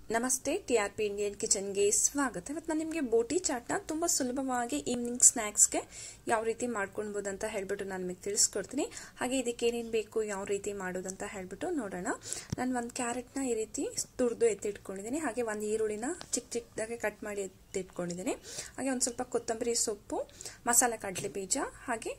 ನಮಸ್ತೆ T R P Indian ಕಿಚನ್ಗೆ ಸ್ವಾಗತ ಇವತ್ತು ನಾನು ನಿಮಗೆ ಬೋಟಿ ಚಾಟ್ನ ತುಂಬ ಸುಲಭವಾಗಿ ಈವ್ನಿಂಗ್ ಸ್ನ್ಯಾಕ್ಸ್ಗೆ ಯಾವ ರೀತಿ ಮಾಡ್ಕೊಳ್ಬೋದು ಅಂತ ಹೇಳ್ಬಿಟ್ಟು ನಾನು ನಿಮಗೆ ತಿಳಿಸ್ಕೊಡ್ತೀನಿ ಹಾಗೆ ಇದಕ್ಕೆ ಏನೇನು ಬೇಕು ಯಾವ ರೀತಿ ಮಾಡೋದಂತ ಹೇಳ್ಬಿಟ್ಟು ನೋಡೋಣ ನಾನು ಒಂದು ಕ್ಯಾರೆಟ್ನ ಈ ರೀತಿ ತುರಿದು ಎತ್ತಿಟ್ಕೊಂಡಿದ್ದೀನಿ ಹಾಗೆ ಒಂದು ಈರುಳ್ಳಿನ ಚಿಕ್ಕ ಚಿಕ್ಕದಾಗೆ ಕಟ್ ಮಾಡಿ ಎತ್ತಿಟ್ಕೊಂಡಿದ್ದೀನಿ ಹಾಗೆ ಒಂದು ಸ್ವಲ್ಪ ಕೊತ್ತಂಬರಿ ಸೊಪ್ಪು ಮಸಾಲೆ ಕಡಲೆ ಬೀಜ ಹಾಗೆ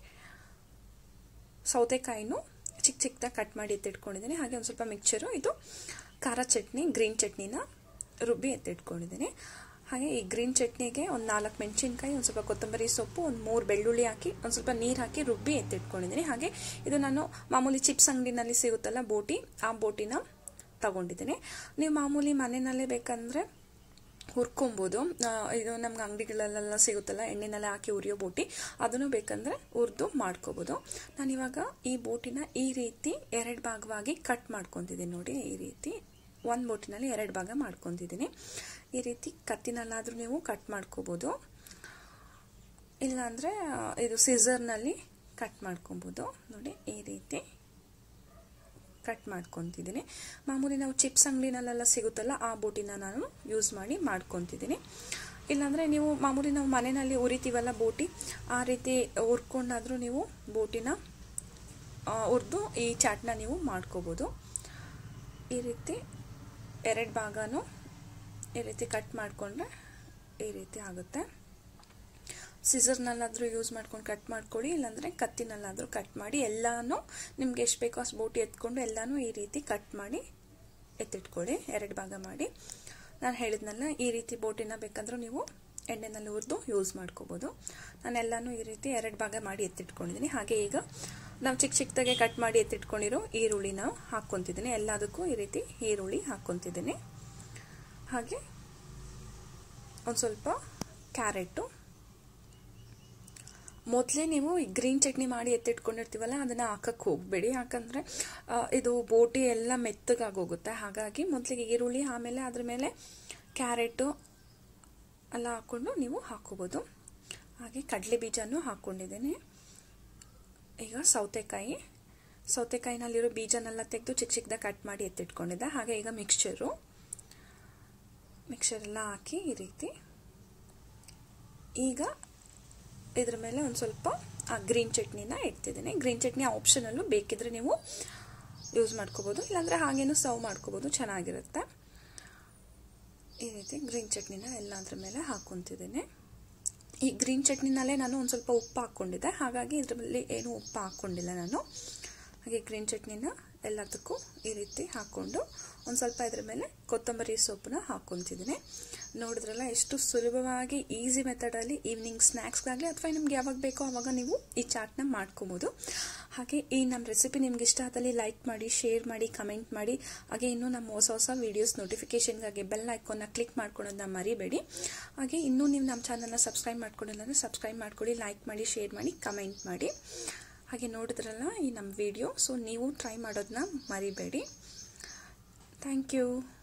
ಸೌತೆಕಾಯಿನೂ ಚಿಕ್ಕ ಚಿಕ್ಕದಾಗಿ ಕಟ್ ಮಾಡಿ ಎತ್ತಿಟ್ಕೊಂಡಿದ್ದೀನಿ ಹಾಗೆ ಒಂದು ಸ್ವಲ್ಪ ಮಿಕ್ಚರು ಇದು ಖಾರ ಚಟ್ನಿ ಗ್ರೀನ್ ಚಟ್ನಿನ ರುಬ್ಬಿ ಎತ್ತಿಟ್ಕೊಂಡಿದ್ದೀನಿ ಹಾಗೆ ಈ ಗ್ರೀನ್ ಚಟ್ನಿಗೆ ಒಂದು ನಾಲ್ಕು ಮೆಣಸಿನ್ಕಾಯಿ ಒಂದು ಸ್ವಲ್ಪ ಕೊತ್ತಂಬರಿ ಸೊಪ್ಪು ಒಂದು ಮೂರು ಬೆಳ್ಳುಳ್ಳಿ ಹಾಕಿ ಒಂದು ಸ್ವಲ್ಪ ನೀರು ಹಾಕಿ ರುಬ್ಬಿ ಎತ್ತಿಟ್ಕೊಂಡಿದ್ದೀನಿ ಹಾಗೆ ಇದು ನಾನು ಮಾಮೂಲಿ ಚಿಪ್ಸ್ ಅಂಗಡಿನಲ್ಲಿ ಸಿಗುತ್ತಲ್ಲ ಬೋಟಿ ಆ ಬೋಟಿನ ತಗೊಂಡಿದ್ದೀನಿ ನೀವು ಮಾಮೂಲಿ ಮನೆಯಲ್ಲೇ ಬೇಕಂದರೆ ಹುರ್ಕೊಬೋದು ಇದು ನಮ್ಗೆ ಅಂಗಡಿಗಳಲ್ಲೆಲ್ಲ ಸಿಗುತ್ತಲ್ಲ ಎಣ್ಣೆನೆಲ್ಲ ಹಾಕಿ ಉರಿಯೋ ಬೋಟಿ ಅದನ್ನು ಬೇಕಂದರೆ ಹುರಿದು ಮಾಡ್ಕೋಬೋದು ನಾನಿವಾಗ ಈ ಬೋಟಿನ ಈ ರೀತಿ ಎರಡು ಭಾಗವಾಗಿ ಕಟ್ ಮಾಡ್ಕೊತಿದ್ದೀನಿ ನೋಡಿ ಈ ರೀತಿ ಒಂದು ಬೋಟಿನಲ್ಲಿ ಎರಡು ಭಾಗ ಮಾಡ್ಕೊತಿದ್ದೀನಿ ಈ ರೀತಿ ಕತ್ತಿನಲ್ಲಾದರೂ ನೀವು ಕಟ್ ಮಾಡ್ಕೋಬೋದು ಇಲ್ಲಾಂದರೆ ಇದು ಸಿಸರ್ನಲ್ಲಿ ಕಟ್ ಮಾಡ್ಕೊಬೋದು ನೋಡಿ ಈ ರೀತಿ ಕಟ್ ಮಾಡ್ಕೊತಿದ್ದೀನಿ ಮಾಮೂಲಿ ನಾವು ಚಿಪ್ಸ್ ಅಂಗಡಿನಲ್ಲೆಲ್ಲ ಸಿಗುತ್ತಲ್ಲ ಆ ಬೋಟಿನ ನಾನು ಯೂಸ್ ಮಾಡಿ ಮಾಡ್ಕೊತಿದ್ದೀನಿ ಇಲ್ಲಾಂದರೆ ನೀವು ಮಾಮೂಲಿ ನಾವು ಮನೆಯಲ್ಲಿ ಉರಿತೀವಲ್ಲ ಬೋಟಿ ಆ ರೀತಿ ಹುರ್ಕೊಂಡಾದರೂ ನೀವು ಬೋಟಿನ ಹುರಿದು ಈ ಚಾಟ್ನ ನೀವು ಮಾಡ್ಕೋಬೋದು ಈ ರೀತಿ ಎರಡು ಭಾಗನೂ ಈ ರೀತಿ ಕಟ್ ಮಾಡಿಕೊಂಡ್ರೆ ಈ ರೀತಿ ಆಗುತ್ತೆ ಸಿಸರ್ನಲ್ಲಾದರೂ ಯೂಸ್ ಮಾಡ್ಕೊಂಡು ಕಟ್ ಮಾಡ್ಕೊಳ್ಳಿ ಇಲ್ಲಾಂದರೆ ಕತ್ತಿನಲ್ಲಾದರೂ ಕಟ್ ಮಾಡಿ ಎಲ್ಲನೂ ನಿಮ್ಗೆ ಎಷ್ಟು ಬೇಕೋ ಅಷ್ಟು ಬೋಟಿ ಎತ್ಕೊಂಡು ಎಲ್ಲನೂ ಈ ರೀತಿ ಕಟ್ ಮಾಡಿ ಎತ್ತಿಟ್ಕೊಳ್ಳಿ ಎರಡು ಭಾಗ ಮಾಡಿ ನಾನು ಹೇಳಿದ್ನಲ್ಲ ಈ ರೀತಿ ಬೋಟಿನ ಬೇಕಂದ್ರೂ ನೀವು ಎಣ್ಣೆನಲ್ಲಿ ಹುರಿದು ಯೂಸ್ ಮಾಡ್ಕೋಬೋದು ನಾನೆಲ್ಲನೂ ಈ ರೀತಿ ಎರಡು ಭಾಗ ಮಾಡಿ ಎತ್ತಿಟ್ಕೊಂಡಿದ್ದೀನಿ ಹಾಗೆ ಈಗ ನಾವು ಚಿಕ್ಕ ಚಿಕ್ಕದಾಗೆ ಕಟ್ ಮಾಡಿ ಎತ್ತಿಟ್ಕೊಂಡಿರೋ ಈರುಳ್ಳಿನ ಹಾಕ್ಕೊತಿದ್ದೀನಿ ಎಲ್ಲದಕ್ಕೂ ಈ ರೀತಿ ಈರುಳ್ಳಿ ಹಾಕ್ಕೊತಿದ್ದೀನಿ ಹಾಗೆ ಒಂದು ಸ್ವಲ್ಪ ಕ್ಯಾರೆಟು ಮೊದಲೇ ನೀವು ಗ್ರೀನ್ ಚಟ್ನಿ ಮಾಡಿ ಎತ್ತಿಟ್ಕೊಂಡಿರ್ತೀವಲ್ಲ ಅದನ್ನು ಹಾಕಕ್ಕೆ ಹೋಗಬೇಡಿ ಯಾಕಂದರೆ ಇದು ಬೋಟಿ ಎಲ್ಲ ಮೆತ್ತಗಾಗೋಗುತ್ತೆ ಹಾಗಾಗಿ ಮೊದಲಿಗೆ ಈರುಳ್ಳಿ ಆಮೇಲೆ ಅದ್ರ ಮೇಲೆ ಕ್ಯಾರೆಟು ಎಲ್ಲ ಹಾಕ್ಕೊಂಡು ನೀವು ಹಾಕೋಬೋದು ಹಾಗೆ ಕಡಲೆ ಬೀಜನೂ ಹಾಕ್ಕೊಂಡಿದ್ದೀನಿ ಈಗ ಸೌತೆಕಾಯಿ ಸೌತೆಕಾಯಿನಲ್ಲಿರೋ ಬೀಜನೆಲ್ಲ ತೆಗೆದು ಚಿಕ್ಕ ಚಿಕ್ಕದಾಗಿ ಕಟ್ ಮಾಡಿ ಎತ್ತಿಟ್ಕೊಂಡಿದ್ದೆ ಹಾಗೆ ಈಗ ಮಿಕ್ಸ್ಚರು ಮಿಕ್ಸ್ಚರೆಲ್ಲ ಹಾಕಿ ಈ ರೀತಿ ಈಗ ಇದ್ರ ಮೇಲೆ ಒಂದು ಸ್ವಲ್ಪ ಆ ಗ್ರೀನ್ ಚಟ್ನಿನ ಇಡ್ತಿದ್ದೀನಿ ಗ್ರೀನ್ ಚಟ್ನಿ ಆಪ್ಷನಲ್ಲು ಬೇಕಿದ್ರೆ ನೀವು ಯೂಸ್ ಮಾಡ್ಕೋಬೋದು ಇಲ್ಲಾಂದರೆ ಹಾಗೇನು ಸರ್ವ್ ಮಾಡ್ಕೋಬೋದು ಚೆನ್ನಾಗಿರುತ್ತೆ ಈ ರೀತಿ ಗ್ರೀನ್ ಚಟ್ನಿನ ಎಲ್ಲ ಅದ್ರ ಮೇಲೆ ಹಾಕ್ಕೊತಿದ್ದೀನಿ ಈ ಗ್ರೀನ್ ಚಟ್ನಿನಲ್ಲೇ ನಾನು ಒಂದು ಸ್ವಲ್ಪ ಉಪ್ಪು ಹಾಕ್ಕೊಂಡಿದ್ದೆ ಹಾಗಾಗಿ ಇದರಲ್ಲಿ ಏನು ಉಪ್ಪು ಹಾಕ್ಕೊಂಡಿಲ್ಲ ನಾನು ಹಾಗೆ ಗ್ರೀನ್ ಚಟ್ನಿನ ಎಲ್ಲದಕ್ಕೂ ಈ ರೀತಿ ಹಾಕ್ಕೊಂಡು ಒಂದು ಸ್ವಲ್ಪ ಇದ್ರ ಮೇಲೆ ಕೊತ್ತಂಬರಿ ಸೊಪ್ಪನ್ನ ಹಾಕ್ಕೊತಿದ್ದೀನಿ ನೋಡಿದ್ರಲ್ಲ ಎಷ್ಟು ಸುಲಭವಾಗಿ ಈಸಿ ಮೆಥಡಲ್ಲಿ ಈವ್ನಿಂಗ್ ಸ್ನ್ಯಾಕ್ಸ್ಗಾಗಲಿ ಅಥವಾ ನಿಮ್ಗೆ ಯಾವಾಗ ಬೇಕೋ ಆವಾಗ ನೀವು ಈ ಚಾಟ್ನ ಮಾಡ್ಕೊಬೋದು ಹಾಗೆ ಈ ನಮ್ಮ ರೆಸಿಪಿ ನಿಮ್ಗೆ ಇಷ್ಟ ಆದಲ್ಲಿ ಲೈಕ್ ಮಾಡಿ ಶೇರ್ ಮಾಡಿ ಕಮೆಂಟ್ ಮಾಡಿ ಹಾಗೆ ಇನ್ನೂ ನಮ್ಮ ಹೊಸ ಹೊಸ ವೀಡಿಯೋಸ್ ನೋಟಿಫಿಕೇಷನ್ಗಾಗಿ ಬೆಲ್ ಐಕೋನ್ನ ಕ್ಲಿಕ್ ಮಾಡ್ಕೊಳ್ಳೋದನ್ನ ಮರಿಬೇಡಿ ಹಾಗೆ ಇನ್ನೂ ನೀವು ನಮ್ಮ ಚಾನಲ್ನ ಸಬ್ಸ್ಕ್ರೈಬ್ ಮಾಡ್ಕೊಂಡಿಲ್ಲ ಅಂದರೆ ಸಬ್ಸ್ಕ್ರೈಬ್ ಮಾಡ್ಕೊಳ್ಳಿ ಲೈಕ್ ಮಾಡಿ ಶೇರ್ ಮಾಡಿ ಕಮೆಂಟ್ ಮಾಡಿ ಹಾಗೆ ನೋಡಿದ್ರಲ್ಲ ಈ ನಮ್ಮ ವಿಡಿಯೋ ಸೊ ನೀವು ಟ್ರೈ ಮಾಡೋದನ್ನ ಮರಿಬೇಡಿ ಥ್ಯಾಂಕ್ ಯು